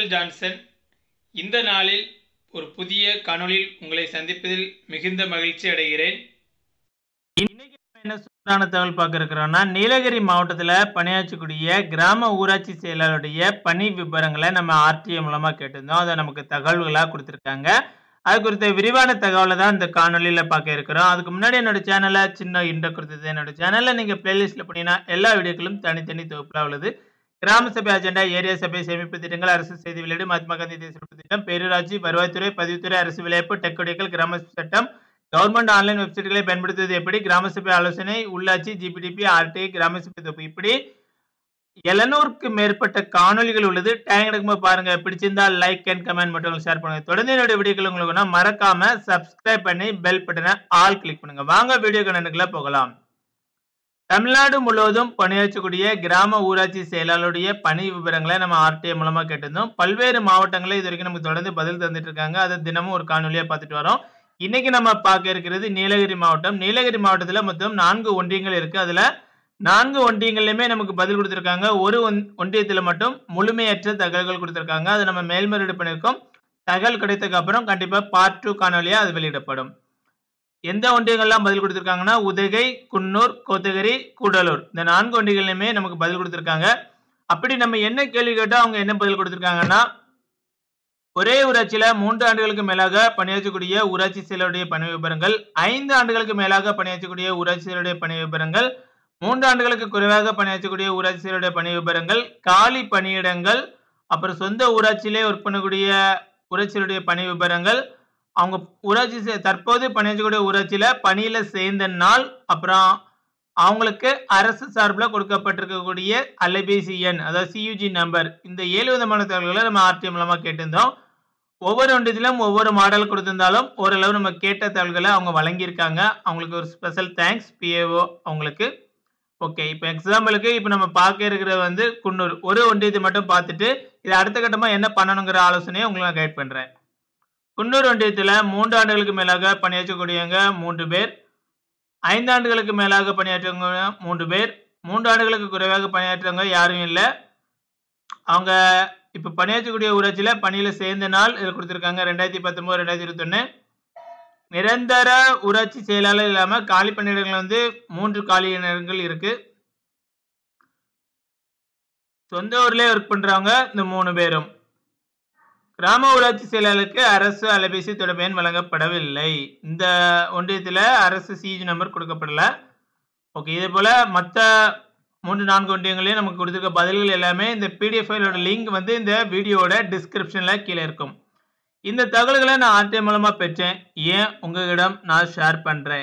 Michael Johnson இந்த நாளில் ஒரு புதிய காணொளியில் உங்களை சந்திப்பதில் மிகுந்த மகிழ்ச்சி அடைகிறேன் இன்னைக்கு நம்ம என்ன சூப்பரான தகவல் பார்க்க இருக்கிறோம்னா நீலகிரி மாவட்டத்தில் பணியாற்றக்கூடிய கிராம ஊராட்சி செயலாளருடைய பணி விவரங்களை நம்ம ஆர்டிஏ மூலமாக கேட்டிருந்தோம் அதை நமக்கு தகவல்களாக கொடுத்துருக்காங்க அது குறித்த விரிவான தகவலை தான் இந்த காணொலியில் பார்க்க இருக்கிறோம் அதுக்கு முன்னாடி என்னோட சேனலை சின்ன இன்ட்ரோ கொடுத்தது என்னோட சேனலில் நீங்கள் பிளேலிஸ்ட்டில் போனீங்கன்னா எல்லா வீடியோக்களும் தனித்தனி தொகுப்பில் உள்ளது கிராம சபை அஜெண்டா ஏரியா சபை சேமிப்பு திட்டங்கள் அரசு செய்தி வெளியீடு மகாத்மா காந்தி தேசிய திட்டம் பேரூராட்சி வருவாய்த்துறை பதிவுத்துறை அரசு விளையாட்டு டெக்கோடியல் கிராம சட்டம் கவர்மெண்ட் ஆன்லைன் வெப்சைட்களை பயன்படுத்துவது எப்படி கிராம சபை ஆலோசனை உள்ளாட்சி ஜிபிடிபி ஆர்டிஐ கிராம சபை தொகுப்பு இப்படி எழுநூறுக்கு மேற்பட்ட காணொலிகள் உள்ளது டைம் எடுக்கும்போது பாருங்க பிடிச்சிருந்தா லைக் அண்ட் கமெண்ட் மட்டும் ஷேர் பண்ணுங்க தொடர்ந்து என்னோட வீடியோக்கள் உங்களுக்கு வேணும்னா மறக்காம சப்ஸ்கிரைப் பண்ணி பெல் பட்டனை ஆல் கிளிக் பண்ணுங்க வாங்க வீடியோ கணக்குல போகலாம் தமிழ்நாடு முழுவதும் பணியாற்றக்கூடிய கிராம ஊராட்சி செயலாளருடைய பணி விவரங்களை நம்ம ஆர்டிஐ மூலமா கேட்டிருந்தோம் பல்வேறு மாவட்டங்களில் இது வரைக்கும் நமக்கு தொடர்ந்து பதில் தந்துட்டு இருக்காங்க அதை தினமும் ஒரு காணொலியா பார்த்துட்டு வரோம் இன்னைக்கு நம்ம பார்க்க இருக்கிறது நீலகிரி மாவட்டம் நீலகிரி மாவட்டத்தில் மொத்தம் நான்கு ஒன்றியங்கள் இருக்கு அதுல நான்கு ஒன்றியங்கள்லையுமே நமக்கு பதில் கொடுத்துருக்காங்க ஒரு ஒன் ஒன்றியத்தில் மட்டும் முழுமையற்ற தகவல்கள் கொடுத்துருக்காங்க அதை நம்ம மேல்முறையீடு பண்ணியிருக்கோம் தகவல் கிடைத்ததுக்கு அப்புறம் கண்டிப்பா பார்ட் டூ காணொலியா அது வெளியிடப்படும் எந்த ஒன்றியங்கள்லாம் பதில் கொடுத்துருக்காங்கன்னா உதகை குன்னூர் கோத்தகிரி கூடலூர் இந்த நான்கு ஒன்றியங்கள்லையுமே நமக்கு பதில் கொடுத்துருக்காங்க அப்படி நம்ம என்ன கேள்வி கேட்டால் அவங்க என்ன பதில் கொடுத்துருக்காங்கன்னா ஒரே ஊராட்சியில மூன்று ஆண்டுகளுக்கு மேலாக பணியாற்றக்கூடிய ஊராட்சி செயலருடைய பணி விவரங்கள் ஐந்து ஆண்டுகளுக்கு மேலாக பணியாற்றக்கூடிய ஊராட்சி செயலருடைய பணி விவரங்கள் மூன்று ஆண்டுகளுக்கு குறைவாக பணியாற்றக்கூடிய ஊராட்சி செயலருடைய பணி விவரங்கள் காலி பணியிடங்கள் அப்புறம் சொந்த ஊராட்சியிலே ஒர்க் பண்ணக்கூடிய ஊராட்சியருடைய பணி விவரங்கள் அவங்க ஊராட்சி செ- தற்போது பணியாற்றக்கூடிய ஊராட்சியில பணியில சேர்ந்த நாள் அப்புறம் அவங்களுக்கு அரசு சார்பில் கொடுக்கப்பட்டிருக்கக்கூடிய அலைபேசி எண் அதாவது சியூஜி நம்பர் இந்த ஏழு விதமான தகவல்களை நம்ம ஆர்டிஎம் மூலமா கேட்டிருந்தோம் ஒவ்வொரு ஒன்றியத்திலும் ஒவ்வொரு மாடல் கொடுத்திருந்தாலும் ஓரளவு நம்ம கேட்ட தகவல்களை அவங்க வழங்கியிருக்காங்க அவங்களுக்கு ஒரு ஸ்பெஷல் தேங்க்ஸ் பிஏஓ அவங்களுக்கு ஓகே இப்போ எக்ஸாம்பிளுக்கு இப்போ நம்ம பார்க்க இருக்கிறது வந்து குன்னூர் ஒரு ஒன்றியத்தை மட்டும் பார்த்துட்டு இது அடுத்த கட்டமாக என்ன பண்ணணுங்கிற ஆலோசனையை உங்களுக்கு நான் கைட் பண்ணுறேன் குன்னூர் ஒன்றியத்தில் மூன்று ஆண்டுகளுக்கு மேலாக பணியாற்றக்கூடியவங்க மூன்று பேர் ஐந்து ஆண்டுகளுக்கு மேலாக பணியாற்றவங்க மூன்று பேர் மூன்று ஆண்டுகளுக்கு குறைவாக பணியாற்றவங்க யாரும் இல்லை அவங்க இப்போ பணியாற்றக்கூடிய ஊராட்சியில் பணியில் சேர்ந்த நாள் இதில் கொடுத்துருக்காங்க ரெண்டாயிரத்தி பத்தொம்போது ரெண்டாயிரத்தி இருபத்தொன்று நிரந்தர ஊராட்சி செயலாளர் இல்லாமல் காலி பணியிடங்கள் வந்து மூன்று காலி இடங்கள் இருக்கு சொந்த ஊர்லேயே ஒர்க் பண்ணுறவங்க இந்த மூணு பேரும் கிராம ஊராட்சி செயலாளருக்கு அரசு அலைபேசி தொடர்பு எண் வழங்கப்படவில்லை இந்த ஒன்றியத்தில் அரசு சிஜி நம்பர் கொடுக்கப்படல ஓகே இதே போல் மற்ற மூன்று நான்கு ஒன்றியங்களையும் நமக்கு கொடுத்துருக்க பதில்கள் எல்லாமே இந்த பிடிஎஃப் ஃபைலோட லிங்க் வந்து இந்த வீடியோவோட டிஸ்கிரிப்ஷனில் கீழே இருக்கும் இந்த தகவல்களை நான் ஆர்டிஐ மூலமாக பெற்றேன் ஏன் உங்களிடம் நான் ஷேர் பண்ணுறேன்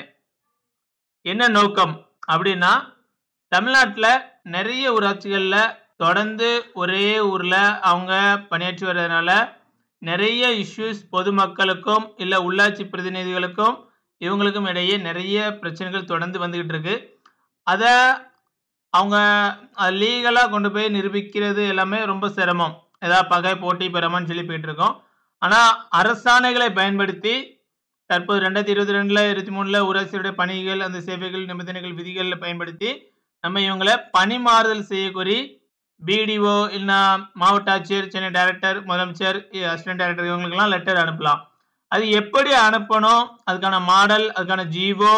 என்ன நோக்கம் அப்படின்னா தமிழ்நாட்டில் நிறைய ஊராட்சிகளில் தொடர்ந்து ஒரே ஊரில் அவங்க பணியாற்றி வர்றதுனால நிறைய இஷ்யூஸ் பொதுமக்களுக்கும் இல்லை உள்ளாட்சி பிரதிநிதிகளுக்கும் இவங்களுக்கும் இடையே நிறைய பிரச்சனைகள் தொடர்ந்து வந்துக்கிட்டு இருக்கு அதை அவங்க லீகலாக கொண்டு போய் நிரூபிக்கிறது எல்லாமே ரொம்ப சிரமம் ஏதாவது பகை போட்டி பெறாமன்னு சொல்லி போயிட்டு இருக்கோம் ஆனால் அரசாணைகளை பயன்படுத்தி தற்போது ரெண்டாயிரத்தி இருபத்தி ரெண்டில் இருபத்தி மூணில் ஊராட்சியுடைய பணிகள் அந்த சேவைகள் நிபந்தனைகள் விதிகளில் பயன்படுத்தி நம்ம இவங்களை பணி மாறுதல் செய்யக்கோரி பிடிஓ இல்லைன்னா மாவட்ட ஆட்சியர் சென்னை டைரக்டர் முதலமைச்சர் அசிஸ்டன்ட் டைரக்டர் இவங்களுக்கெல்லாம் லெட்டர் அனுப்பலாம் அது எப்படி அனுப்பணும் அதுக்கான மாடல் அதுக்கான ஜிஓ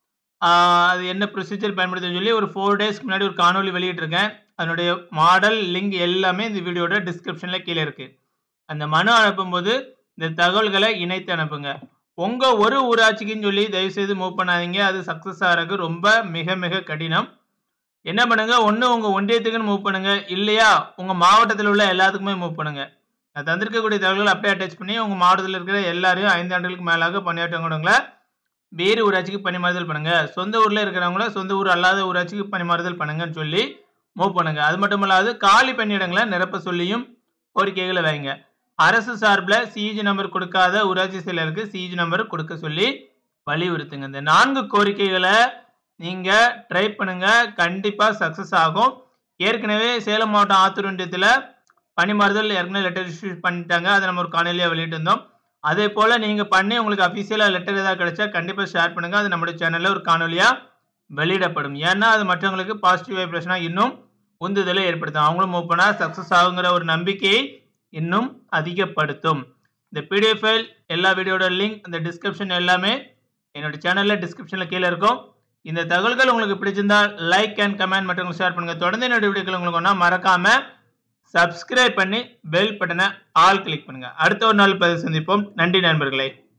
அது என்ன ப்ரொசீஜர் பயன்படுத்துன்னு சொல்லி ஒரு ஃபோர் டேஸ்க்கு முன்னாடி ஒரு காணொளி வெளியிட்டிருக்கேன் அதனுடைய மாடல் லிங்க் எல்லாமே இந்த வீடியோட டிஸ்கிரிப்ஷனில் கீழே இருக்குது அந்த மனு அனுப்பும்போது இந்த தகவல்களை இணைத்து அனுப்புங்க உங்கள் ஒரு ஊராட்சிக்குன்னு சொல்லி தயவுசெய்து மூவ் பண்ணாதீங்க அது சக்ஸஸ் ஆகிறதுக்கு ரொம்ப மிக மிக கடினம் என்ன பண்ணுங்க ஒன்று உங்கள் ஒன்றியத்துக்குன்னு மூவ் பண்ணுங்க இல்லையா உங்கள் மாவட்டத்தில் உள்ள எல்லாத்துக்குமே மூவ் பண்ணுங்க நான் தந்திருக்கக்கூடிய தகவல்களை அப்படியே அட்டாச் பண்ணி உங்கள் மாவட்டத்தில் இருக்கிற எல்லாரையும் ஐந்து ஆண்டுகளுக்கு மேலாக பணியாற்றவங்கள வேறு ஊராட்சிக்கு பணிமாறுதல் பண்ணுங்க சொந்த ஊரில் இருக்கிறவங்கள சொந்த ஊர் அல்லாத ஊராட்சிக்கு பணிமாறுதல் பண்ணுங்கன்னு சொல்லி மூவ் பண்ணுங்க அது மட்டும் இல்லாது காலி பணியிடங்களை நிரப்ப சொல்லியும் கோரிக்கைகளை வைங்க அரசு சார்பில் சிஜி நம்பர் கொடுக்காத ஊராட்சி செயலருக்கு சிஜி நம்பர் கொடுக்க சொல்லி வலியுறுத்துங்க இந்த நான்கு கோரிக்கைகளை நீங்க ட்ரை பண்ணுங்க கண்டிப்பா சக்சஸ் ஆகும் ஏற்கனவே சேலம் மாவட்டம் ஆத்தூர் ஒன்றியத்தில் பணிமாறுதல் ஏற்கனவே லெட்டர் இஷ்யூ பண்ணிட்டாங்க அதை நம்ம ஒரு காணொலியாக வெளியிட்டிருந்தோம் அதே போல நீங்க பண்ணி உங்களுக்கு அஃபிஷியலாக லெட்டர் ஏதாவது கிடைச்சா கண்டிப்பா ஷேர் பண்ணுங்க அது நம்மளுடைய சேனல்ல ஒரு காணொலியா வெளியிடப்படும் ஏன்னா அது மற்றவங்களுக்கு பாசிட்டிவ் வைப்ரேஷனாக இன்னும் உந்துதலை ஏற்படுத்தும் அவங்களும் மூவ் பண்ணால் சக்ஸஸ் ஆகுங்கிற ஒரு நம்பிக்கையை இன்னும் அதிகப்படுத்தும் இந்த பிடிஎஃப் ஃபைல் எல்லா வீடியோட லிங்க் இந்த டிஸ்கிரிப்ஷன் எல்லாமே என்னோட சேனலில் டிஸ்கிரிப்ஷனில் கீழே இருக்கும் இந்த தகவல்கள் உங்களுக்கு பிடிச்சிருந்தா லைக் அண்ட் கமெண்ட் மற்றும் ஷேர் பண்ணுங்க தொடர்ந்து என்னோட வீடியோக்கள் உங்களுக்கு ஒன்றா மறக்காம சப்ஸ்கிரைப் பண்ணி பெல் பட்டனை ஆல் கிளிக் பண்ணுங்க அடுத்த ஒரு நாள் பதிவு சந்திப்போம் நன்றி நண்பர்களே